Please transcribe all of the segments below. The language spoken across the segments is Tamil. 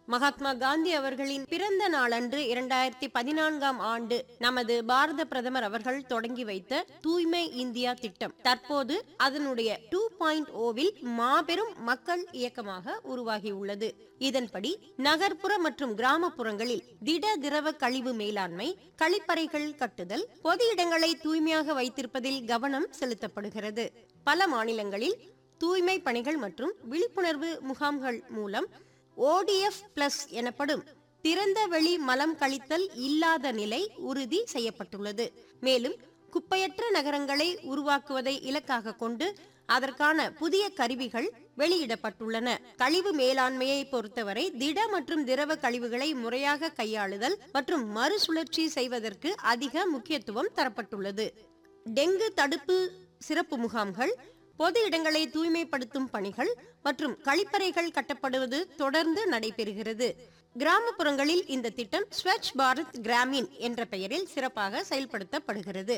மகாத்மா காந்தி அவர்களின் பிறந்த நாளன்று இரண்டாயிரத்தி பதினான்காம் ஆண்டு நமது பாரத பிரதமர் அவர்கள் தொடங்கி வைத்த தூய்மை இந்தியா திட்டம் தற்போது அதனுடைய டூ பாயிண்ட் ஓவில் மாபெரும் மக்கள் இயக்கமாக உருவாகியுள்ளது இதன்படி நகர்ப்புற மற்றும் கிராமப்புறங்களில் திட திரவ கழிவு மேலாண்மை கழிப்பறைகள் கட்டுதல் பொது இடங்களை தூய்மையாக வைத்திருப்பதில் கவனம் செலுத்தப்படுகிறது பல மாநிலங்களில் தூய்மை பணிகள் மற்றும் விழிப்புணர்வு முகாம்கள் மூலம் ஓடிஎஃப் பிளஸ் எனப்படும் திறந்த வெளி மலம் கழித்தல் இல்லாத நிலை உறுதி செய்யப்பட்டுள்ளது மேலும் குப்பையற்ற நகரங்களை உருவாக்குவதை இலக்காக கொண்டு அதற்கான புதிய கருவிகள் வெளியிடப்பட்டுள்ளன கழிவு மேலாண்மையை பொறுத்தவரை திட மற்றும் திரவ கழிவுகளை முறையாக கையாளுதல் மற்றும் மறுசுழற்சி செய்வதற்கு அதிக முக்கியத்துவம் தரப்பட்டுள்ளது டெங்கு தடுப்பு சிறப்பு முகாம்கள் பொது இடங்களை தூய்மைப்படுத்தும் பணிகள் மற்றும் கழிப்பறைகள் கட்டப்படுவது தொடர்ந்து நடைபெறுகிறது கிராமப்புறங்களில் இந்த திட்டம் ஸ்வச் பாரத் கிராமின் என்ற பெயரில் சிறப்பாக செயல்படுத்தப்படுகிறது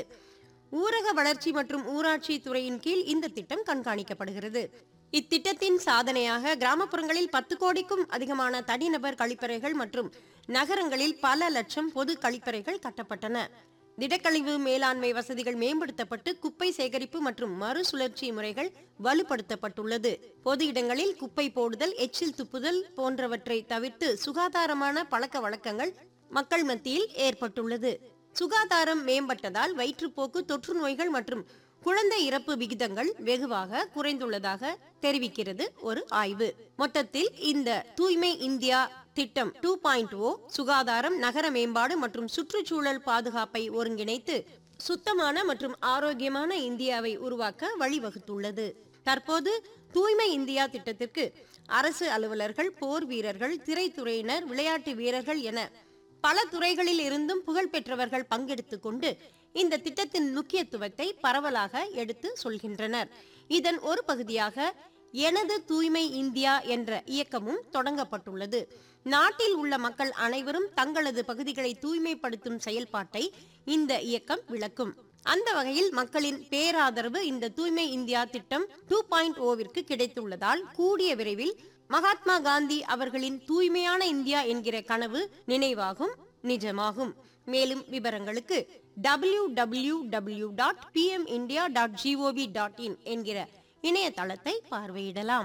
ஊரக வளர்ச்சி மற்றும் ஊராட்சி துறையின் கீழ் இந்த திட்டம் கண்காணிக்கப்படுகிறது இத்திட்டத்தின் சாதனையாக கிராமப்புறங்களில் பத்து கோடிக்கும் அதிகமான தனிநபர் கழிப்பறைகள் மற்றும் நகரங்களில் பல லட்சம் பொது கழிப்பறைகள் கட்டப்பட்டன திடக்கழிவு மேலாண்மை வசதிகள் மேம்படுத்தப்பட்டு குப்பை சேகரிப்பு மற்றும் மறுசுழற்சி முறைகள் வலுப்படுத்தப்பட்டுள்ளது பொது இடங்களில் குப்பை போடுதல் எச்சில் துப்புதல் போன்றவற்றை தவிர்த்து சுகாதாரமான பழக்க வழக்கங்கள் மக்கள் மத்தியில் ஏற்பட்டுள்ளது சுகாதாரம் மேம்பட்டதால் வயிற்றுப்போக்கு தொற்று நோய்கள் மற்றும் குழந்தை இறப்பு விகிதங்கள் வெகுவாக குறைந்துள்ளதாக தெரிவிக்கிறது ஒரு ஆய்வு மொத்தத்தில் இந்த தூய்மை இந்தியா திட்டம் டூ பாயிண்ட் ஓ சுகாதாரம் நகர மேம்பாடு மற்றும் சுற்றுச்சூழல் பாதுகாப்பை ஒருங்கிணைத்து சுத்தமான மற்றும் ஆரோக்கியமான இந்தியாவை உருவாக்க வழிவகுத்துள்ளது தற்போது தூய்மை இந்தியா திட்டத்திற்கு அரசு அலுவலர்கள் போர் வீரர்கள் திரைத்துறையினர் விளையாட்டு வீரர்கள் என பல துறைகளில் இருந்தும் புகழ்பெற்றவர்கள் பங்கெடுத்துக் கொண்டு இந்த திட்டத்தின் முக்கியத்துவத்தை பரவலாக எடுத்து சொல்கின்றனர் இதன் ஒரு பகுதியாக எனது தூய்மை இந்தியா என்ற இயக்கமும் தொடங்கப்பட்டுள்ளது நாட்டில் உள்ள மக்கள் அனைவரும் தங்களது பகுதிகளை தூய்மைப்படுத்தும் செயல்பாட்டை இந்த இயக்கம் விளக்கும் அந்த வகையில் மக்களின் பேராதரவு இந்த தூய்மை இந்தியா திட்டம் டூ பாயிண்ட் ஓவிற்கு கிடைத்துள்ளதால் கூடிய விரைவில் மகாத்மா காந்தி அவர்களின் தூய்மையான இந்தியா என்கிற கனவு நினைவாகும் நிஜமாகும் மேலும் விவரங்களுக்கு W W W dot PM India dot GOV dot in என்கிற இணையதளத்தை பார்வையிடலாம்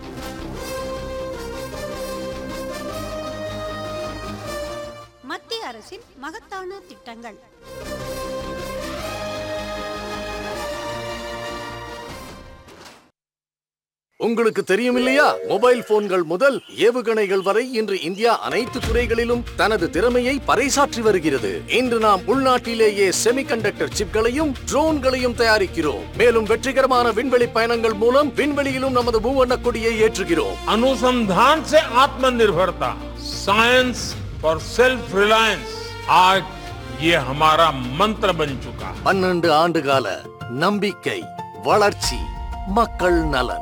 மத்திய அரசின் மகத்தான திட்டங்கள் உங்களுக்கு தெரியும் இல்லையா மொபைல் போன்கள் முதல் ஏவுகணைகள் வரை இன்று இந்தியா அனைத்து துறைகளிலும் தனது திறமையை பறைசாற்றி வருகிறது இன்று நாம் உள்நாட்டிலேயே செமிகண்டக்டர் சிப்களையும் ட்ரோன்களையும் தயாரிக்கிறோம் மேலும் வெற்றிகரமான விண்வெளி பயணங்கள் மூலம் விண்வெளியிலும் நமது மூவண்ண கொடியை ஏற்றுகிறோம் अनुसंधान से आत्मनिर्भरता साइंस फॉर सेल्फ रिलायंस आज ये हमारा मंत्र बन चुका है பன்னெண்டு ஆண்டு கால நம்பிக்கை வளர்ச்சி மக்கள் நலன்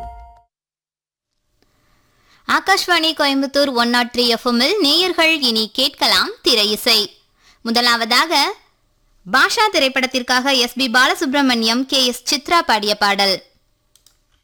Akashvani Coimbatore one nought three எஃப்எம்மில் நேயர்கள் இனி கேட்கலாம் திரை இசை முதலாவதாக பாஷா திரைப்படத்திற்காக S P Balasubrahmanyam K S Chithra பாடிய பாடல்